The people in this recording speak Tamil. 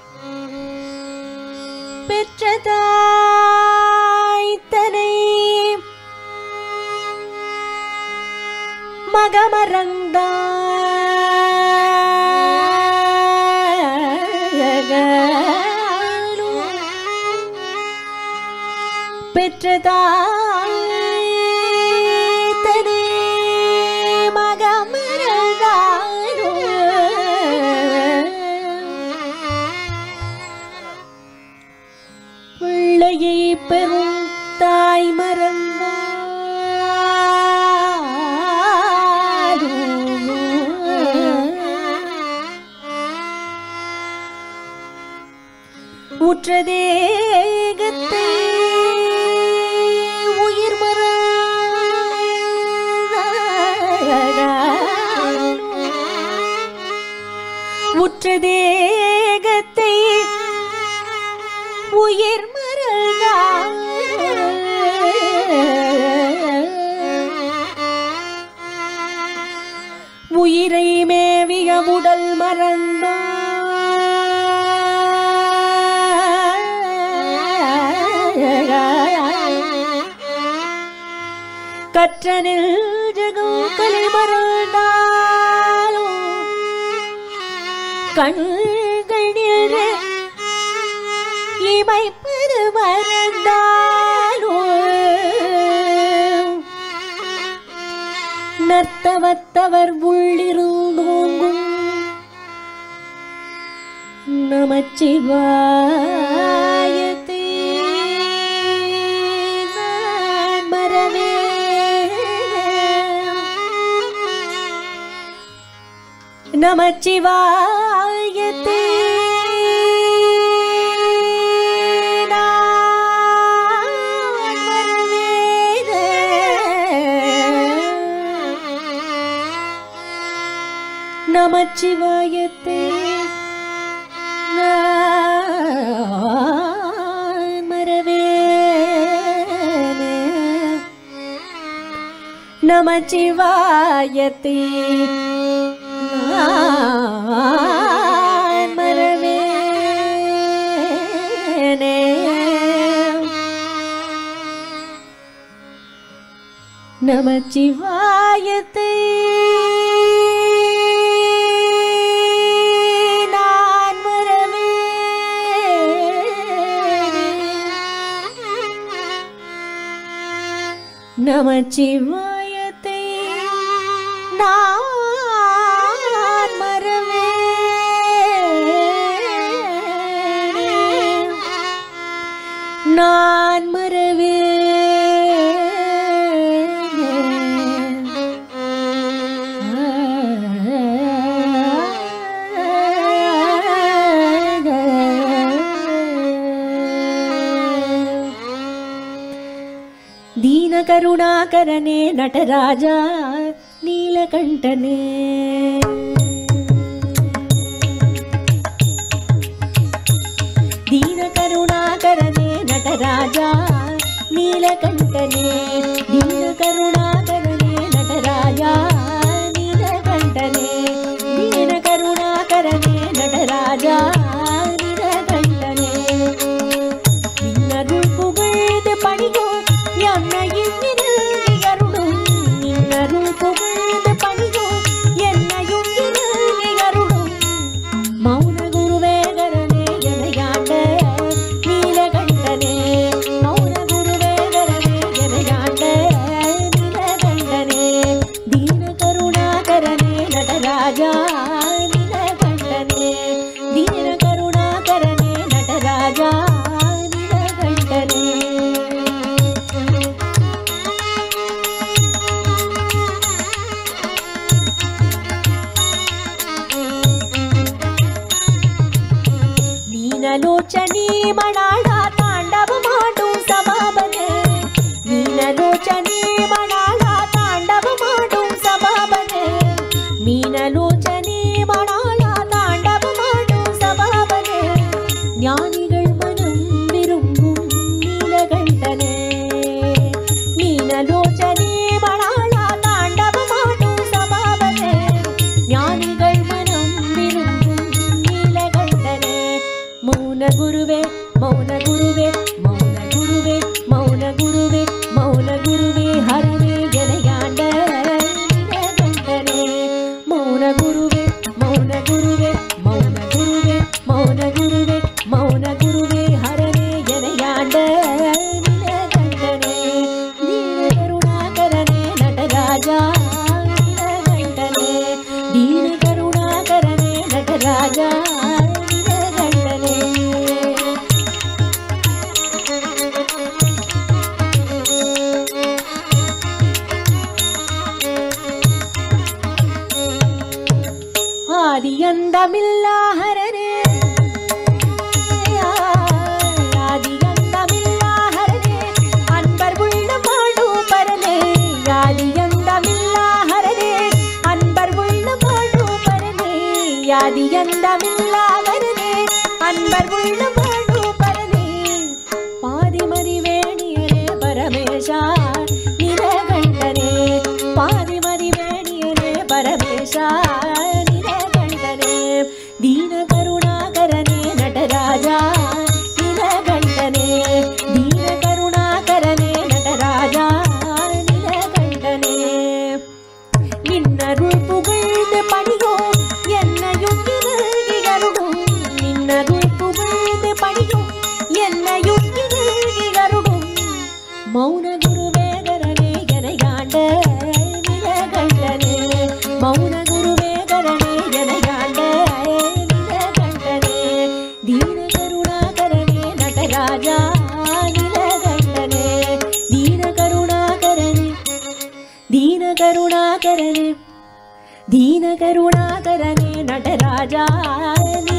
பெற்றதாய் தனை மகமரந்தாலும் பெற்றதாய் தனே மகமரந்தாலும் பிள்ளையை பெறும் தாய் மறந்தாலும் உற்றதேகத்தை உயிர் மறந்தாலும் உற்றதேகத்தை உயிர் மறந்தால் உயிரை மேவிய உடல் மறந்தால் கற்றனில் ஜகம் கலை மறந்தாலும் கண்கள் நின்று இமைப்பது மறந்தாலும் நர்த்தவத்தவர் உள்ளிருந்தோங்கும் நமச்சிவாயத்தே நான் மறவே நமச்சிவாயத்தே நான் மறவேனே. நமச்சிவாயத்தே நான் மறவேனே. நமச்சிவாயத்தே நான் மறவேனே. நமச்சிவாயத்தை நான் மறவேனே. நமச்சிவாயத்தை நான் மறவேனே. நான் மறவே ದೀನ ಕರುಣಾಕರನೇ ನಟರಾಜ ನೀಲಕಂಠನೇ ದೀನ ಕರುಣಾಕರನೇ ನಟರಾಜ ನೀಲಕಂಠನೇ ದೀನ ಕರುಣಾಕರನೇ ನಟರಾಜ ನೀಲಕಂಠನೇ ದೀನ ಕರುಣಾಕರನೇ ನಟರಾಜ ನೀಲಕಂಠನೇ நின்னருள் புகழ்ந்து பணியோம் என்னையும் இறங்கி அருளும் நின்னருள் புகழ்ந்து பணியோம் என்னையும் இறங்கி அருளும் மௌன குருவேகரனே எனையாண்ட நீலகண்டனே மௌன குருவேகரனே எனையாண்ட நீலகண்டனே தீன கருணாகரனே நடராஜா நீலகண்டனே தீன கருணாகரனே நடராஜா நீலகண்டனே ನೀನಲೋಚನಿ ಮಣಾಳ ತಾಂಡವ ಮಾಡು ಸಭಾಬನೆ ನೀನಲೋಚನಿ ಮಣಾಳ ತಾಂಡವ ಮಾಡು ಸಭಾಬನೆ ಮೀನಲೋಚನಿ ಮಣಾಳ ತಾಂಡವ ಮಾಡು ಸಭಾಬನೆ ஞானிகள் மனம் விரும்பும் நீலகண்டனே மீனலோச்சனே மணாளா தாண்டவமாடும் சபாவனே ஞானிகள் மனம் விரும்பும் நீலகண்டனே மௌன குருவே மௌன குருவே மௌன குருவே மௌன குருவே மௌன குருவே ஹரவே ஜனயாண்ட நீலகண்டனே மௌன குருவே மௌன குருவே மௌன குருவே மௌன குருவே மௌன குருவே ஹரவே ஜனயாண்ட நீலகண்டனே தீன கருணாகரனே நடராஜா நீலகண்டனே தீன கருணாகரனே நடராஜா நீலகண்டனே ஆதியந்தமில்லாஹரனே ஆதியந்தமில்லாஹரனே அன்பர் உள்ள மாடூபரனே ஆதியந்தமில்லாஹரனே அன்பர் உள்ள மாடூபரனே ஆதியந்தமில்லாஹரனே அன்பர் உள்ள மாடூபரனே பாதிமதி வேணியனே பரமேஷா நிலகண்டனே பாதிமதி வேணியனே பரமேஷா நிலகண்டனே தீன கருணாகரனே நடராஜா நிலகண்டனே தீன கருணாகரனே நடராஜா நிலகண்டனே நின்னருள் புகழ்ந்து பணியோம் என்னையும் நிகழ்கிகருடும் நின்னருள் புகழ்ந்து பணியும் என்னையும் நிகழ்கிகருடும் மௌன குருவேகரனே எனையாண்ட நிலகண்டனே மௌன குருவேகரனே எனையாண்ட நிலகண்டனே தீன கருணாகரனே நடராஜா நிலகண்டனே தீன கருணாகரனே ದೀನ ಕರುಣಾಕರನೆ ದೀನ ಕರುಣಾಕರನೆ ನಟರಾಜ ನೀ